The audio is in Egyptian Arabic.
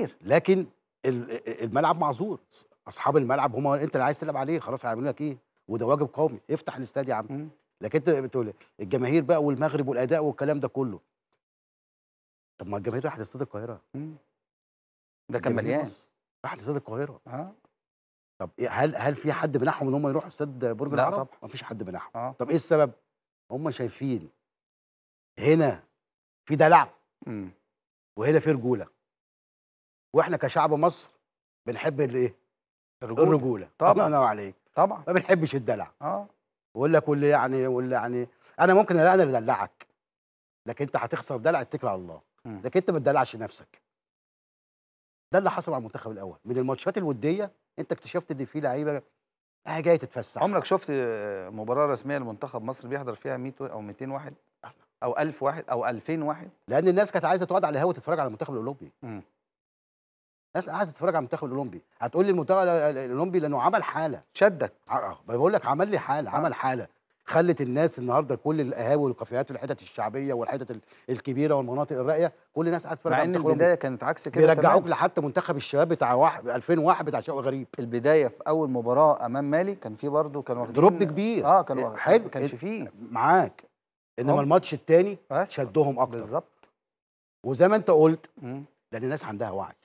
الجماهير لكن ال- الملعب معذور اصحاب الملعب هم انت اللي عايز تلعب عليه خلاص هيعملوا لك ايه وده واجب قومي افتح الاستاد يا عم مم. لكن انت بتقول الجماهير بقى والمغرب والاداء والكلام ده كله طب ما الجماهير راحت استاد القاهره مم. ده كان جماهير مليان مصر راحت استاد القاهره اه طب إيه- هل هل في حد منعهم ان هم يروحوا استاد برج لا العرب؟ طبعا. ما فيش حد منعهم اه طب ايه السبب؟ هم شايفين هنا في دلع مم. وهنا في رجوله واحنا كشعب مصر بنحب الايه؟ الرجوله الرجوله طبعاً. الله ينور عليك طبعا ما بنحبش الدلع اه ويقول لك واللي يعني واللي يعني انا ممكن لا انا اللي ادلعك لكن انت هتخسر دلع اتكل على الله مم. لكن انت ما تدلعش نفسك ده اللي حصل مع المنتخب الاول من الماتشات الوديه انت اكتشفت ان في لعيبه اه جايه تتفسح عمرك شفت آه، مباراه رسميه لمنتخب مصر بيحضر فيها 100 و- او 200 واحد او 1000 واحد او 2000 واحد لان الناس كانت عايزه تقعد على الهوا تتفرج على المنتخب الاولمبي مم. الناس عايزه تتفرج على المنتخب الاولمبي هتقول لي المنتخب الاولمبي لانه عمل حاله شدك ع- اه بقول لك عمل لي حاله عمل حاله خلت الناس النهارده كل القهاوي والكافيهات والحتت الشعبيه والحتت ال- الكبيره والمناطق الراقيه كل الناس قاعده تتفرج مع على ان المنتخب الأولمبي. البدايه كانت عكس كده بيرجعوك تمام. لحتى منتخب الشباب بتاع واحد 2001 بتاع شوقي غريب البدايه في اول مباراه امام مالي كان في برضه كان واخدين دروب كبير اه كان واخد- حلو ما كانش فيه معاك انما هم- الماتش الثاني بس شدهم اكتر بالظبط وزي ما انت قلت مم. لان الناس عندها وعي